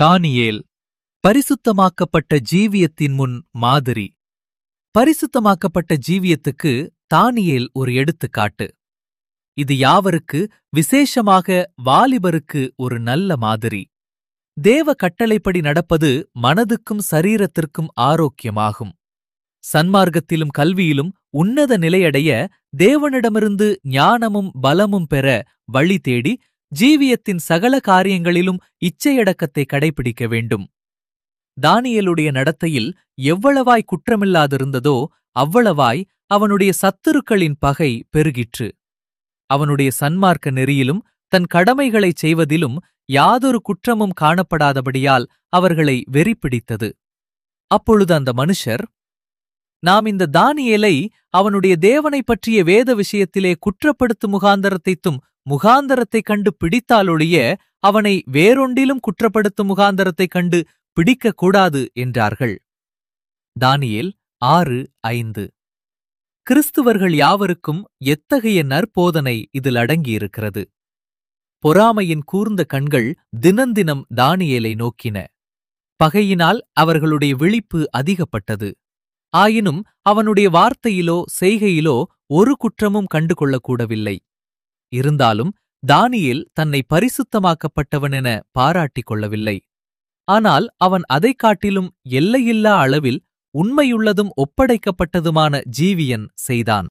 தானியேல் பரிசுத்தமாக்கப்பட்ட ஜீவியத்தின் முன் மாதிரி பரிசுத்தமாக்கப்பட்ட ஜீவியத்துக்கு தானியேல் ஒரு எடுத்துக்காட்டு இது யாவருக்கு விசேஷமாக வாலிபருக்கு ஒரு நல்ல மாதிரி தேவ கட்டளைப்படி நடப்பது மனதுக்கும் சரீரத்திற்கும் ஆரோக்கியமாகும் சன்மார்க்கத்திலும் கல்வியிலும் உன்னத நிலையடைய தேவனிடமிருந்து ஞானமும் பலமும் பெற வழி தேடி ஜீவியத்தின் சகல காரியங்களிலும் இச்சையடக்கத்தை கடைபிடிக்க வேண்டும் தானியேலுடைய நடத்தையில் எவ்வளவாய் குற்றமில்லாதிருந்ததோ அவ்வளவாய் அவனுடைய சத்துருக்களின் பகை பெருகிற்று அவனுடைய சன்மார்க்க நெறியிலும் தன் கடமைகளைச் செய்வதிலும் யாதொரு குற்றமும் காணப்படாதபடியால் அவர்களை வெறிப்பிடித்தது அப்பொழுது அந்த மனுஷர் நாம் இந்த தானியேலை அவனுடைய தேவனைப் பற்றிய வேத விஷயத்திலே குற்றப்படுத்தும் முகாந்தரத்தைத்தும் முகாந்தரத்தைக் கண்டு பிடித்தாலொழிய அவனை வேறொண்டிலும் குற்றப்படுத்தும் முகாந்தரத்தைக் கண்டு பிடிக்கக்கூடாது என்றார்கள் தானியேல் ஆறு ஐந்து கிறிஸ்துவர்கள் யாவருக்கும் எத்தகைய நற்போதனை இதில் அடங்கியிருக்கிறது பொறாமையின் கூர்ந்த கண்கள் தினந்தினம் தானியேலை நோக்கின பகையினால் அவர்களுடைய விழிப்பு அதிகப்பட்டது ஆயினும் அவனுடைய வார்த்தையிலோ செய்கையிலோ ஒரு குற்றமும் கண்டுகொள்ளக்கூடவில்லை இருந்தாலும் தானியேல் தன்னை பரிசுத்தமாக்கப்பட்டவன் என பாராட்டிக் கொள்ளவில்லை ஆனால் அவன் அதைக் காட்டிலும் எல்லையில்லா அளவில் உண்மையுள்ளதும் ஒப்படைக்கப்பட்டதுமான ஜீவியன் செய்தான்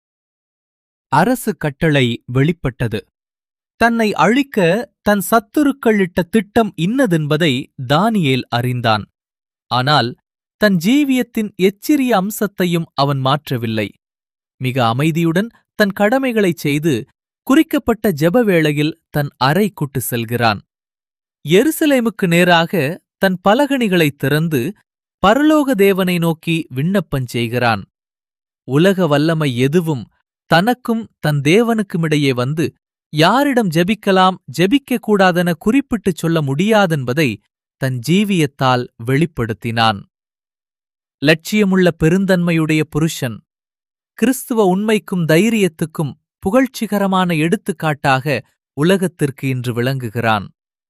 அரசு கட்டளை வெளிப்பட்டது தன்னை அழிக்க தன் சத்துருக்கள் இட்ட திட்டம் இன்னதென்பதை தானியேல் அறிந்தான் ஆனால் தன் ஜீவியத்தின் எச்சிறிய அம்சத்தையும் அவன் மாற்றவில்லை மிக அமைதியுடன் தன் கடமைகளைச் செய்து குறிக்கப்பட்ட ஜெப வேளையில் தன் அறைக்குட்டு செல்கிறான் எருசலேமுக்கு நேராக தன் பலகணிகளைத் திறந்து பரலோக தேவனை நோக்கி விண்ணப்பஞ் செய்கிறான் உலக வல்லமை எதுவும் தனக்கும் தன் தேவனுக்குமிடையே வந்து யாரிடம் ஜெபிக்கலாம் ஜெபிக்கக் கூடாதென குறிப்பிட்டுச் சொல்ல முடியாதென்பதை தன் ஜீவியத்தால் வெளிப்படுத்தினான் லட்சியமுள்ள பெருந்தன்மையுடைய புருஷன் கிறிஸ்துவ உண்மைக்கும் தைரியத்துக்கும் புகழ்ச்சிகரமான எடுத்துக்காட்டாக உலகத்திற்கு இன்று விளங்குகிறான்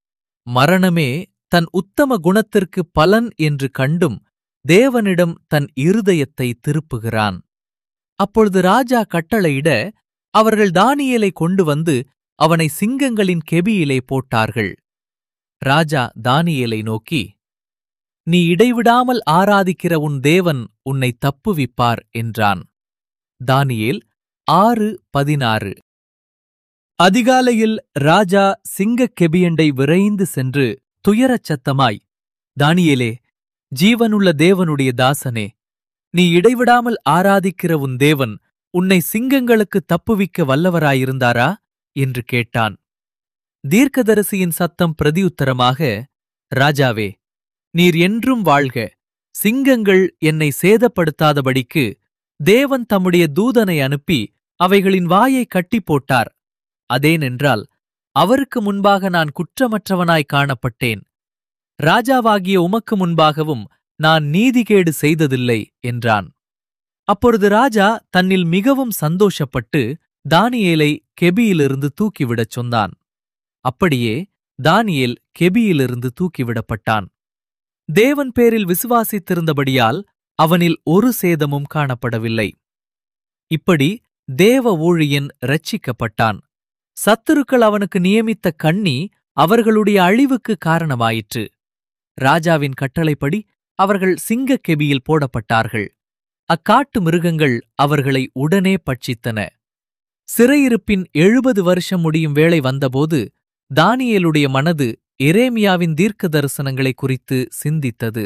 மரணமே தன் உத்தம குணத்திற்கு பலன் என்று கண்டும் தேவனிடம் தன் இருதயத்தை திருப்புகிறான் அப்பொழுது ராஜா கட்டளையிட அவர்கள் தானியேலை கொண்டு வந்து அவனை சிங்கங்களின் கெபியிலே போட்டார்கள் ராஜா தானியேலை நோக்கி நீ இடைவிடாமல் ஆராதிக்கிற உன் தேவன் உன்னை தப்புவிப்பார் என்றான் தானியேல் ஆறு பதினாறு அதிகாலையில் ராஜா சிங்கக் கெபியண்டை விரைந்து சென்று துயரச் சத்தமாய் தானியேலே ஜீவனுள்ள தேவனுடைய தாசனே நீ இடைவிடாமல் ஆராதிக்கிற உன் தேவன் உன்னை சிங்கங்களுக்கு தப்புவிக்க வல்லவராயிருந்தாரா என்று கேட்டான் தீர்க்கதரிசியின் சத்தம் பிரதியுத்தரமாக ராஜாவே நீர் என்றும் வாழ்க சிங்கங்கள் என்னை சேதப்படுத்தாதபடிக்கு தேவன் தம்முடைய தூதனை அனுப்பி அவைகளின் வாயை கட்டி போட்டார் அதேனென்றால் அவருக்கு முன்பாக நான் குற்றமற்றவனாய் காணப்பட்டேன் ராஜாவாகிய உமக்கு முன்பாகவும் நான் நீதிகேடு செய்ததில்லை என்றான் அப்பொழுது ராஜா தன்னில் மிகவும் சந்தோஷப்பட்டு தானியேலை கெபியிலிருந்து தூக்கிவிடச் சொன்னான் அப்படியே தானியேல் கெபியிலிருந்து தூக்கிவிடப்பட்டான் தேவன் பேரில் விசுவாசித்திருந்தபடியால் அவனில் ஒரு சேதமும் காணப்படவில்லை இப்படி தேவ ஊழியன் ரட்சிக்கப்பட்டான் சத்துருக்கள் அவனுக்கு நியமித்த கண்ணி அவர்களுடைய அழிவுக்கு காரணமாயிற்று ராஜாவின் கட்டளைப்படி அவர்கள் சிங்கக் கெபியில் போடப்பட்டார்கள் அக்காட்டு மிருகங்கள் அவர்களை உடனே பட்சித்தன சிறையிருப்பின் எழுபது வருஷம் முடியும் வேளை வந்தபோது தானியேலுடைய மனது எரேமியாவின் தீர்க்க தரிசனங்களை குறித்து சிந்தித்தது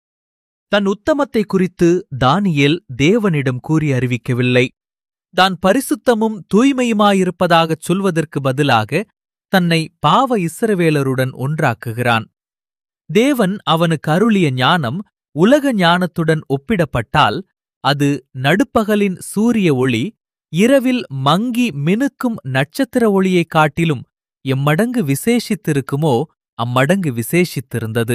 தன் உத்தமத்தை குறித்து தானியேல் தேவனிடம் கூறி அறிவிக்கவில்லை தான் பரிசுத்தமும் தூய்மையுமாயிருப்பதாகச் சொல்வதற்கு பதிலாக தன்னை பாவ இஸ்ரவேலருடன் ஒன்றாக்குகிறான் தேவன் அவனுக்கு அருளிய ஞானம் உலக ஞானத்துடன் ஒப்பிடப்பட்டால் அது நடுப்பகலின் சூரிய ஒளி இரவில் மங்கி மினுக்கும் நட்சத்திர ஒளியைக் காட்டிலும் எம்மடங்கு விசேஷித்திருக்குமோ அம்மடங்கு விசேஷித்திருந்தது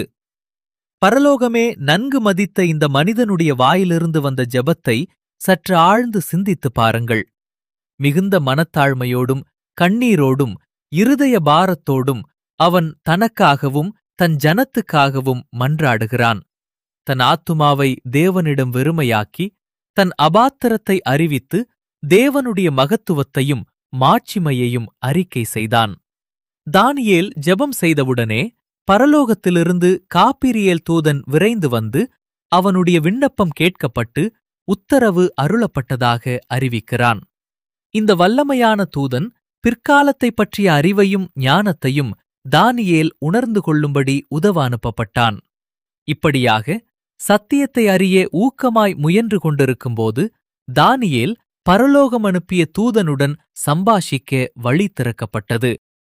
பரலோகமே நன்கு மதித்த இந்த மனிதனுடைய வாயிலிருந்து வந்த ஜெபத்தை சற்று ஆழ்ந்து சிந்தித்துப் பாருங்கள் மிகுந்த மனத்தாழ்மையோடும் கண்ணீரோடும் இருதய பாரத்தோடும் அவன் தனக்காகவும் தன் ஜனத்துக்காகவும் மன்றாடுகிறான் தன் ஆத்துமாவை தேவனிடம் வெறுமையாக்கி தன் அபாத்திரத்தை அறிவித்து தேவனுடைய மகத்துவத்தையும் மாட்சிமையையும் அறிக்கை செய்தான் தானியேல் ஜெபம் செய்தவுடனே பரலோகத்திலிருந்து காப்பிரியேல் தூதன் விரைந்து வந்து அவனுடைய விண்ணப்பம் கேட்கப்பட்டு உத்தரவு அருளப்பட்டதாக அறிவிக்கிறான் இந்த வல்லமையான தூதன் பிற்காலத்தைப் பற்றிய அறிவையும் ஞானத்தையும் தானியேல் உணர்ந்து கொள்ளும்படி உதவ அனுப்பப்பட்டான் இப்படியாக சத்தியத்தை அறிய ஊக்கமாய் முயன்று கொண்டிருக்கும்போது தானியேல் பரலோகம் அனுப்பிய தூதனுடன் சம்பாஷிக்க வழி திறக்கப்பட்டது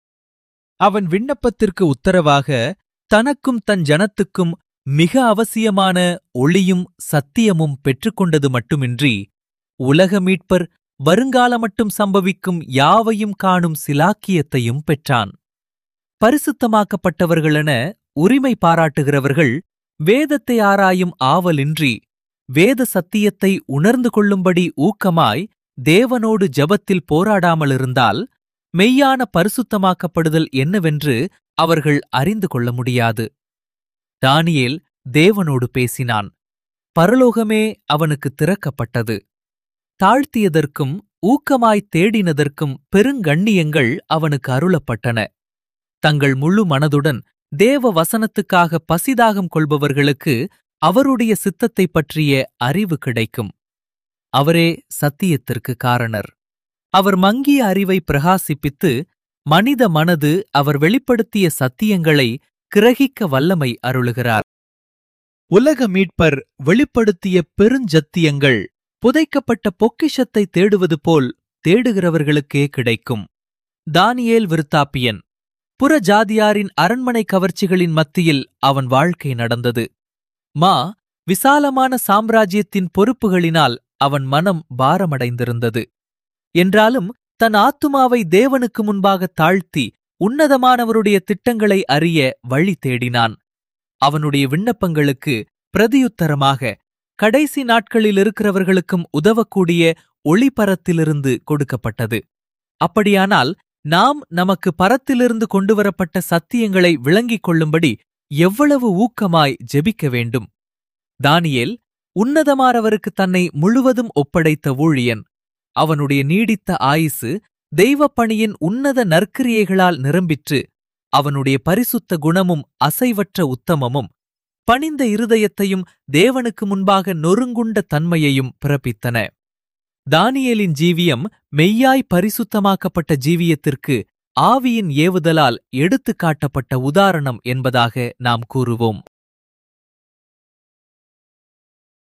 அவன் விண்ணப்பத்திற்கு உத்தரவாக தனக்கும் தன் ஜனத்துக்கும் மிக அவசியமான ஒளியும் சத்தியமும் பெற்றுக்கொண்டது மட்டுமின்றி உலக மீட்பர் வருங்கால மட்டும் சம்பவிக்கும் யாவையும் காணும் சிலாக்கியத்தையும் பெற்றான் பரிசுத்தமாக்கப்பட்டவர்களென உரிமை பாராட்டுகிறவர்கள் வேதத்தை ஆராயும் ஆவலின்றி வேத சத்தியத்தை உணர்ந்து கொள்ளும்படி ஊக்கமாய் தேவனோடு ஜபத்தில் போராடாமலிருந்தால் மெய்யான பரிசுத்தமாக்கப்படுதல் என்னவென்று அவர்கள் அறிந்து கொள்ள முடியாது தானியேல் தேவனோடு பேசினான் பரலோகமே அவனுக்கு திறக்கப்பட்டது தாழ்த்தியதற்கும் ஊக்கமாய் தேடினதற்கும் பெருங்கண்ணியங்கள் அவனுக்கு அருளப்பட்டன தங்கள் முழு மனதுடன் தேவ வசனத்துக்காக பசிதாகம் கொள்பவர்களுக்கு அவருடைய சித்தத்தைப் பற்றிய அறிவு கிடைக்கும் அவரே சத்தியத்திற்கு காரணர் அவர் மங்கிய அறிவை பிரகாசிப்பித்து மனித மனது அவர் வெளிப்படுத்திய சத்தியங்களை கிரகிக்க வல்லமை அருளுகிறார் உலக மீட்பர் வெளிப்படுத்திய பெருஞ்சத்தியங்கள் புதைக்கப்பட்ட பொக்கிஷத்தை தேடுவது போல் தேடுகிறவர்களுக்கே கிடைக்கும் தானியேல் விருத்தாப்பியன் புற ஜாதியாரின் அரண்மனை கவர்ச்சிகளின் மத்தியில் அவன் வாழ்க்கை நடந்தது மா விசாலமான சாம்ராஜ்யத்தின் பொறுப்புகளினால் அவன் மனம் பாரமடைந்திருந்தது என்றாலும் தன் ஆத்துமாவை தேவனுக்கு முன்பாக தாழ்த்தி உன்னதமானவருடைய திட்டங்களை அறிய வழி தேடினான் அவனுடைய விண்ணப்பங்களுக்கு பிரதியுத்தரமாக கடைசி நாட்களில் இருக்கிறவர்களுக்கும் உதவக்கூடிய ஒளிபரத்திலிருந்து கொடுக்கப்பட்டது அப்படியானால் நாம் நமக்கு பரத்திலிருந்து கொண்டுவரப்பட்ட சத்தியங்களை விளங்கிக் கொள்ளும்படி எவ்வளவு ஊக்கமாய் ஜெபிக்க வேண்டும் தானியேல் உன்னதமானவருக்கு தன்னை முழுவதும் ஒப்படைத்த ஊழியன் அவனுடைய நீடித்த ஆயுசு தெய்வப் பணியின் உன்னத நற்கிரியைகளால் நிரம்பிற்று அவனுடைய பரிசுத்த குணமும் அசைவற்ற உத்தமமும் பணிந்த இருதயத்தையும் தேவனுக்கு முன்பாக நொறுங்குண்ட தன்மையையும் பிறப்பித்தன தானியேலின் ஜீவியம் மெய்யாய் பரிசுத்தமாக்கப்பட்ட ஜீவியத்திற்கு ஆவியின் ஏவுதலால் எடுத்துக் காட்டப்பட்ட உதாரணம் என்பதாக நாம் கூறுவோம்